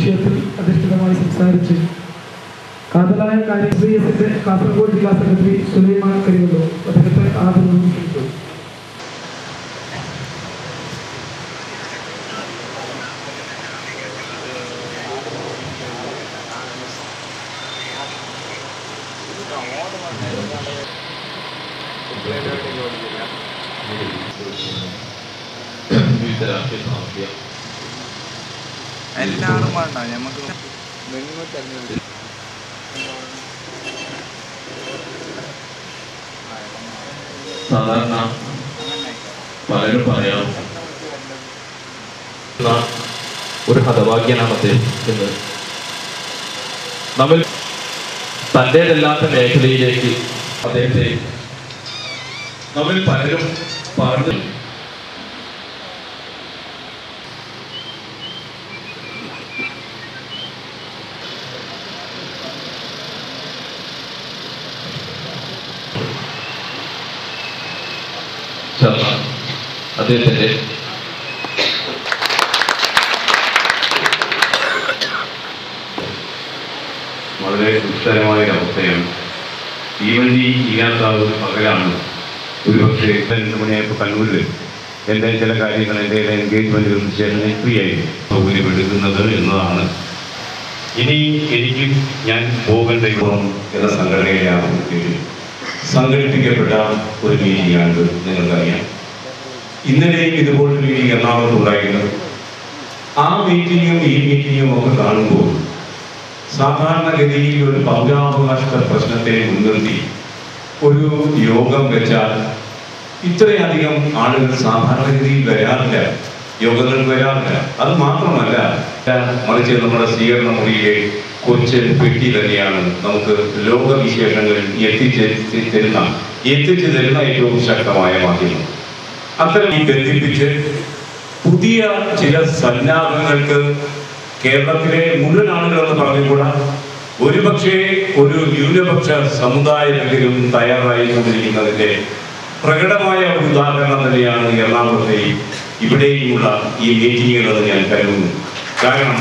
വിഷയത്തിൽ അധിഷ്ഠിതമായി സംസാരിച്ച് കാതലായ കാര്യം സി എസിന്റെ കാസർഗോഡ് ജില്ലാ സെക്രട്ടറി സുലൈമാൻ കരിവല്ലോ അദ്ദേഹത്തെ ആദരവ് ക്ഷണിച്ചു വിവിധ രാഷ്ട്രീയ സാമൂഹ്യ എല്ലാവരും വേണ്ട നമുക്ക് സാധാരണ പലരും പറയാം ന്ന ഒരു ഹതഭാഗ്യനാണ് അദ്ദേഹം എന്ന് നമ്മൾ തൻ്റെതല്ലാത്ത മേഖലയിലേക്ക് അദ്ദേഹത്തെ നമ്മൾ പലരും പറഞ്ഞു ശർമ്മ അദ്ദേഹത്തിൻ്റെ വളരെ ദുഷ്കരമായ ഒരു അവസ്ഥയാണ് ഈവൻ ഈ ഇല്ലാത്ത പകലാണ് ഒരുപക്ഷെ രണ്ട് മണിയായപ്പോൾ കണ്ണൂരിൽ എൻ്റെ ചില കാര്യങ്ങൾ എൻ്റെ എൻഗേജ്മെൻറ്റുകൾ ചേർന്ന് ഫ്രീ ആയി സൗകര്യമെടുക്കുന്നത് എന്നതാണ് ഇനി എനിക്ക് ഞാൻ പോകേണ്ട യുവം എന്ന സംഘടനയിലാണ് സംഘടിപ്പിക്കപ്പെട്ട ഒരു മീറ്റിംഗാണിത് നിങ്ങൾക്കറിയാം ഇന്നലെയും ഇതുപോലൊരു മീറ്റിംഗ് എറണാകുളത്തുണ്ടായിരുന്നു ആ മീറ്റിങ്ങും ഈ മീറ്റിങ്ങും ഒക്കെ കാണുമ്പോൾ സാധാരണഗതിയിൽ ഒരു പൗരാവകാശ പ്രശ്നത്തെ മുൻനിർത്തി ഒരു യോഗം വെച്ചാൽ ഇത്രയധികം ആളുകൾ സാധാരണഗതിയിൽ വരാറില്ല യോഗങ്ങൾക്ക് വരാറില്ല അത് മാത്രമല്ല മറിച്ച് നമ്മുടെ സ്വീകരണ മുറിയിലെ കൊച്ചു പെട്ടി തന്നെയാണ് നമുക്ക് ലോകവിശേഷങ്ങളിൽ എത്തിച്ച് തരുന്ന എത്തിച്ചു തരുന്ന ഏറ്റവും ശക്തമായ മാധ്യമം അത്തരം ഈ ബന്ധിപ്പിച്ച് പുതിയ ചില സന്നാഹങ്ങൾക്ക് കേരളത്തിലെ മുഴുവൻ ആളുകളെന്ന് പറഞ്ഞുകൂടാ ഒരുപക്ഷെ ഒരു ന്യൂനപക്ഷ സമുദായത്തിലും തയ്യാറായിക്കൊണ്ടിരിക്കുന്നതിന്റെ പ്രകടമായ ഒരു ഉദാഹരണം തന്നെയാണ് എറണാകുളത്തെ ഇവിടെയുമുള്ള ഈ മീറ്റിങ്ങുകളെന്ന് ഞാൻ കരുതുന്നു കാരണം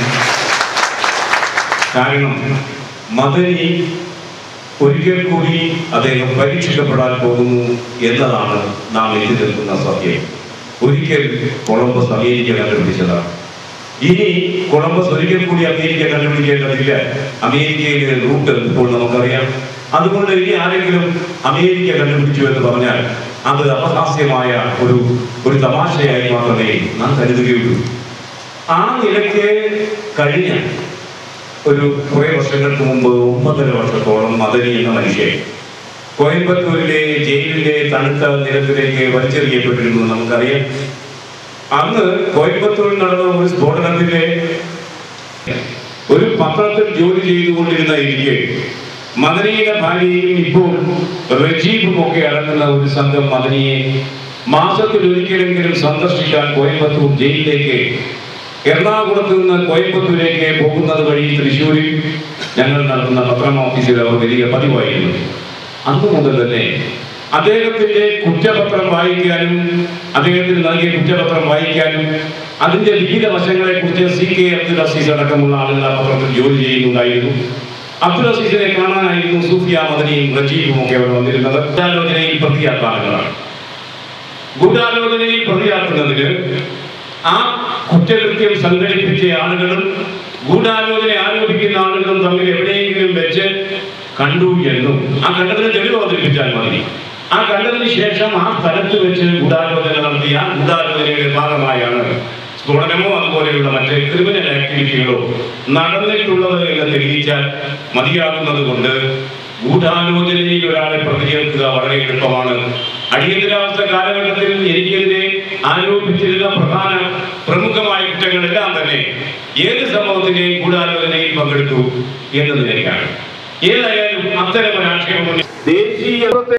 കാരണം മദനി ഒരിക്കൽ കൂടി അദ്ദേഹം പരീക്ഷിക്കപ്പെടാൻ പോകുന്നു എന്നതാണ് നാം എത്തി നിൽക്കുന്ന സത്യം ഒരിക്കൽ കൊളംബസ് അമേരിക്ക കണ്ടുപിടിച്ചതാണ് ഇനി കൊളംബസ് ഒരിക്കൽ കൂടി അമേരിക്ക കണ്ടുപിടിക്കേണ്ടതില്ല അമേരിക്കയിലെ റൂട്ട് ഇപ്പോൾ നമുക്കറിയാം അതുകൊണ്ട് ഇനി ആരെങ്കിലും അമേരിക്ക കണ്ടുപിടിച്ചു എന്ന് പറഞ്ഞാൽ അത് അപഹാസ്യമായ ഒരു ഒരു തമാശയായി മാത്രമേ നാം കരുതുകയുള്ളൂ ആ നിലയ്ക്ക് കഴിഞ്ഞ ഒരു കുറെ വർഷങ്ങൾക്ക് മുമ്പ് ഒമ്പതര വർഷത്തോളം മദനി എന്ന മനുഷ്യൻ കോയമ്പത്തൂരിലെ ജയിലിലെ തണുത്ത നിരത്തിലേക്ക് വലിച്ചെറിയപ്പെട്ടിരുന്നു നമുക്കറിയാം അന്ന് കോയമ്പത്തൂരിൽ നടന്ന ഒരു സ്ഫോടനത്തിന്റെ ഒരു പത്രത്തിൽ ജോലി ചെയ്തുകൊണ്ടിരുന്ന എനിക്ക് മദനിയുടെ ഭാര്യയും ഇപ്പോൾ റജീബും ഒക്കെ അടങ്ങുന്ന ഒരു സംഘം മദനിയെ മാസത്തിൽ ഒരിക്കലെങ്കിലും സന്ദർശിക്കാൻ കോയമ്പത്തൂർ ജയിലിലേക്ക് എറണാകുളത്ത് നിന്ന് കോയമ്പത്തൂരിലേക്ക് പോകുന്നത് വഴി തൃശ്ശൂരിൽ ഞങ്ങൾ നടത്തുന്ന പത്രം ഓഫീസിൽ അവർ വലിയ പതിവായിരുന്നു അന്നു മുതൽ തന്നെ അദ്ദേഹത്തിന്റെ കുറ്റപത്രം വായിക്കാനും അദ്ദേഹത്തിന് നൽകിയ കുറ്റപത്രം വായിക്കാനും അതിന്റെ വിവിധ വശങ്ങളെ കുറിച്ച് സി കെ അബ്ദുൽ അസീസ് അടക്കമുള്ള ആളുകൾ ആ പത്രത്തിൽ ജോലി ചെയ്യുന്നുണ്ടായിരുന്നു അബ്ദുൽ അസീസിനെ കാണാനായിരുന്നു സൂഫിയ മദനിയും റജീബും ഒക്കെ അവിടെ വന്നിരുന്നത് ഗൂഢാലോചനയിൽ പ്രതിയാക്കുന്ന ആളുകളാണ് ഗൂഢാലോചനയിൽ പ്രതിയാക്കുന്നതിന് ആ കുറ്റകൃത്യം സംഘടിപ്പിച്ച ആളുകളും ഗൂഢാലോചന ആരോപിക്കുന്ന ആളുകളും തമ്മിൽ എവിടെയെങ്കിലും വെച്ച് കണ്ടു എന്നും ആ കണ്ടതിന് തെളിവ് അവതരിപ്പിച്ചാൽ മതി ആ കണ്ടതിന് ശേഷം ആ സ്ഥലത്ത് വെച്ച് ഗൂഢാലോചന നടത്തിയ ആ ഗൂഢാലോചനയുടെ ഭാഗമായാണ് സ്ഫോടനമോ അതുപോലെയുള്ള മറ്റ് ക്രിമിനൽ ആക്ടിവിറ്റികളോ നടന്നിട്ടുള്ളത് എന്ന് തെളിയിച്ചാൽ മതിയാകുന്നത് കൊണ്ട് ഗൂഢാലോചനയിൽ ഒരാളെ പ്രതി ചേർക്കുക വളരെ എളുപ്പമാണ് അടിയന്തരാവസ്ഥ കാലഘട്ടത്തിൽ എനിക്കെതിരെ ആരോപിച്ചിരുന്ന പ്രധാന പ്രമുഖമായ കുറ്റങ്ങളെല്ലാം തന്നെ ഏത് സംഭവത്തിന്റെയും ഗൂഢാലോചനയിൽ പങ്കെടുത്തു എന്നത് തന്നെയാണ് ഏതായാലും അത്തരം ഒരു ആക്ഷേപം ദേശീയ